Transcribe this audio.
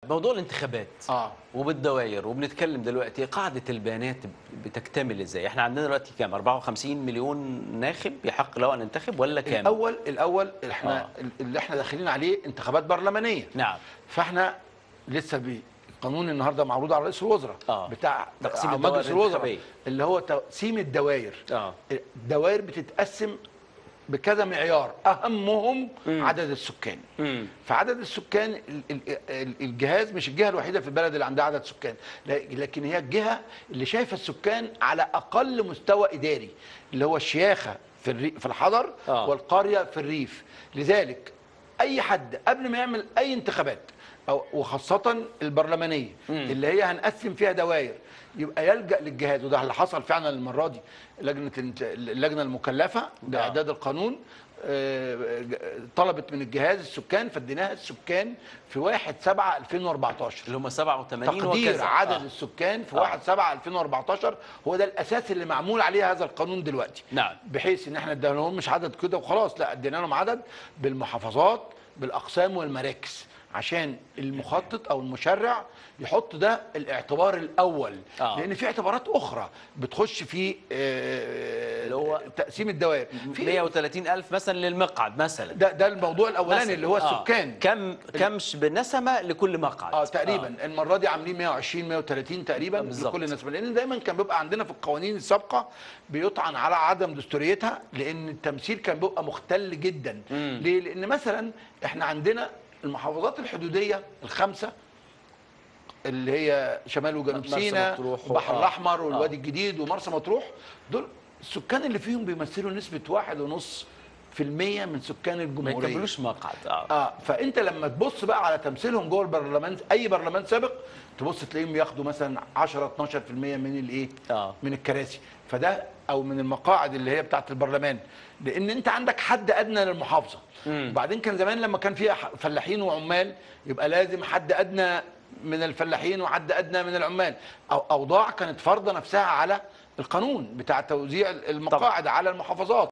موضوع الانتخابات اه وبالدوائر وبنتكلم دلوقتي قاعده البيانات بتكتمل ازاي احنا عندنا دلوقتي كام 54 مليون ناخب يحق له ان ينتخب ولا كام الاول الاول احنا آه. اللي احنا داخلين عليه انتخابات برلمانيه نعم فاحنا لسه بي القانون النهارده معروض على رئيس الوزراء آه. بتاع تقسيم على الدوائر مجلس الوزراء الانتخابية. اللي هو تقسيم الدوائر اه الدوائر بتتقسم بكذا معيار اهمهم عدد السكان امم فعدد السكان ال- ال- ال- الجهاز مش الجهه الوحيده في البلد اللي عندها عدد سكان لا- لكن هي الجهه اللي شايفه السكان على اقل مستوى اداري اللي هو الشياخه في الري في الحضر آه. والقريه في الريف لذلك اي حد قبل ما يعمل اي انتخابات أو وخاصه البرلمانيه اللي هي هنقسم فيها دوائر يبقى يلجا للجهاز وده اللي حصل فعلا المره دي لجنه الانت- اللجنه المكلفه باعداد القانون آه، طلبت من الجهاز السكان فاديناها السكان في 1 7 2014 اللي هم 87 تقدير وكذا عدد آه. السكان في آه. 1 7 2014 هو ده الاساس اللي معمول عليه هذا القانون دلوقتي نعم. بحيث ان احنا ادينا لهم مش عدد كده وخلاص لا ادينا لهم عدد بالمحافظات بالاقسام والمراكز عشان المخطط او المشرع يحط ده الاعتبار الاول آه. لان في اعتبارات اخرى بتخش في آه، اللي هو تقسيم الدوائر في 130 ألف مثلا للمقعد مثلا ده ده الموضوع الاولاني مثلاً. اللي هو آه. السكان كم كم بنسمه لكل مقعد اه تقريبا آه. المره دي عاملين 120 130 تقريبا بالظبط. لكل الناس لان دايما كان بيبقى عندنا في القوانين السابقه بيطعن على عدم دستوريتها لان التمثيل كان بيبقى مختل جدا مم. ليه لان مثلا احنا عندنا المحافظات الحدوديه الخمسه اللي هي شمال وجنوب مرسى سيناء مطروح و- والبحر آه. الاحمر والوادي آه. الجديد ومرسى مطروح دول السكان اللي فيهم بيمثلوا نسبه واحد ونص في المية من سكان ما الجمهورية يكملوش مقعد اه اه فانت لما تبص بقى على تمثيلهم جوه البرلمان اي برلمان سابق تبص تلاقيهم ياخدوا مثلا 10 12% من الايه آه. من الكراسي فده او من المقاعد اللي هي بتاعه البرلمان لان انت عندك حد ادنى للمحافظه مم. وبعدين كان زمان لما كان فيها ح- فلاحين وعمال يبقى لازم حد ادنى من الفلاحين وحد ادنى من العمال او اوضاع كانت فرضه نفسها على القانون بتاع توزيع المقاعد على المحافظات